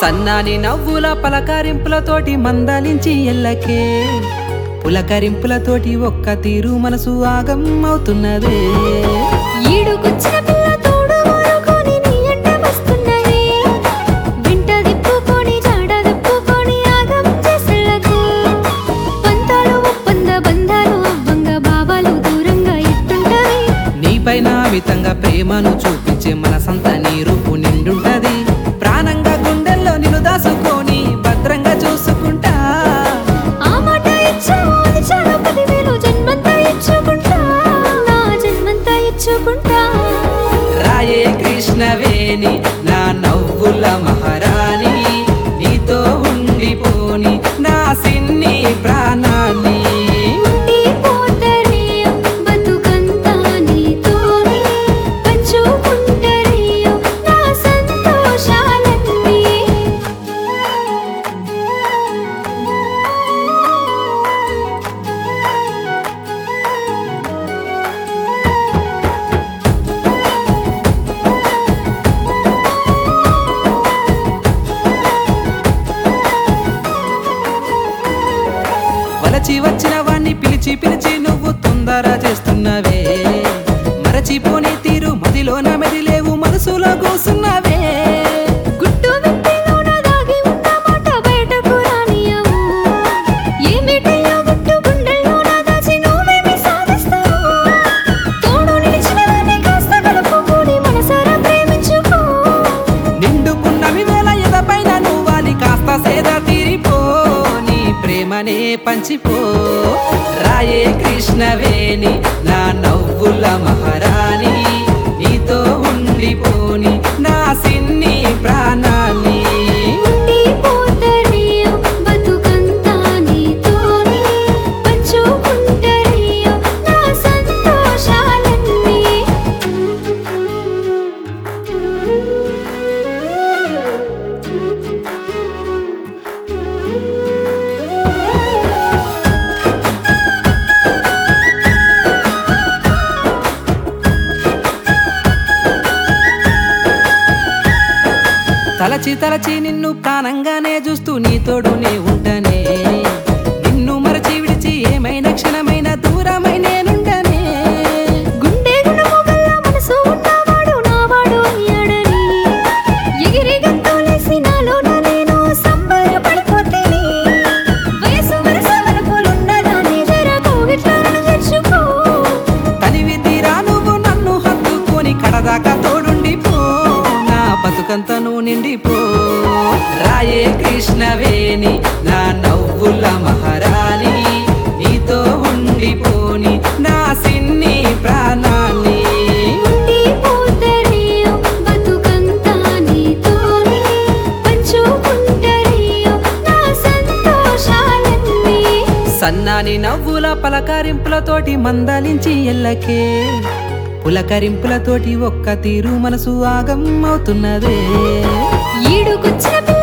సన్నాని నవ్వుల పలకరింపులతోటి మందలించి ఎల్లకే పులకరింపులతోటి ఒక్క తీరు మనసు ఆగం అవుతున్నదే ఈడుకొచ్చిన పిల్ల తోడు ఊరుకొని నీ ఎంట వస్తున్నది. వెంట తిప్పుకొని జాడ తిప్పుకొని ఆగం చేసెళ్ళకు. పంతాలు ఒప్పంద బంధాలు అవ్వంగ భావాలు దూరంగా ఎట్టుంటవి నీపైన మితంగా ప్రేమను చూపించే మనసంతా నీ రూపు నిండుంటది ప్రాణంగా గుండెల్లో నిన్ను దాసుకొని భద్రంగా చూసుకుంటా ఆ మాట ఇచ్చావు అది చాలు పదివేలు జన్మంతా ఇచ్చుకుంటా నా జన్మంతా ఇచ్చుకుంటా రాయే కృష్ణవేణి నా నవ్వుల మహారాణి నీతో ఉండిపోని నా సిన్ని ప్రాణాన్ని ఉండి పోతరే బతుకంతా నీతోనే పంచుకుంటరే నా సంతోషాలన్నీ వలచి వచ్చిన వాణ్ణి పిలిచి పిలిచి నువ్వు తొందర చేస్తున్నవే మరచిపోని తీరు మదిలోన మెదిలేవు మనసులో కూసున్నవే గుట్టు విప్పిలోన దాగి ఉన్న మాట బయటకు రానియవు ఏమిటయ్యో గుట్టు గుండెల్లోన దాచి నువ్వేమి సాధిస్తావు తోడు నిలిచిన దాన్ని కాస్త కలుపుకొని మనసారా ప్రేమించుకో నిండుకున్నవి వేల ఎదపైన నువ్వాలి కాస్త సేద తీరిపో నీ ప్రేమనే పంచిపో రాయే కృష్ణవేణి నా నవ్వుల మహారాణి నీతో ఉండిపోని నా సిన్ని ప్రాణాన్ని ఉండి పోతరే బతుకంతా నీతోనే పంచుకుంటరే నా సంతోషాలన్నీ తలచి తలచి నిన్ను ప్రాణంగానే చూస్తూ నీ తోడునే ఉంటానే నిన్ను మరచి విడిచి ఏమైనా క్షణమైన దూరమై నేనుండనే గుండె గుణము గల్ల మనసు ఉన్నవాడు నావాడు అయ్యాడని ఎగిరి గంతులేసి నాలోన నేను సంబరపడిపోతేని వయసు వరస వరపులున్నదాన్ని జర కోగిట్లను తెచ్చుకో తనివి తీరా నువ్వు నన్ను హత్తుకొని కడదాకా తోడుండిపో నా బతుకంతను నిండిపో రాయే కృష్ణవేణి నా నవ్వుల మహారాణి నీతో ఉండిపోని నా సిన్ని ప్రాణాన్ని ఉండి పోతరే బతుకంతా నీతోనే పంచుకుంటరే నా సంతోషాలన్నీ సన్నాని నవ్వుల పలకరింపులతోటి మందలించి ఎల్లకే పులకరింపులతోటి ఒక్క తీరు మనసు ఆగం అవుతున్నదే ఈడుకొచ్చిన పిల్ల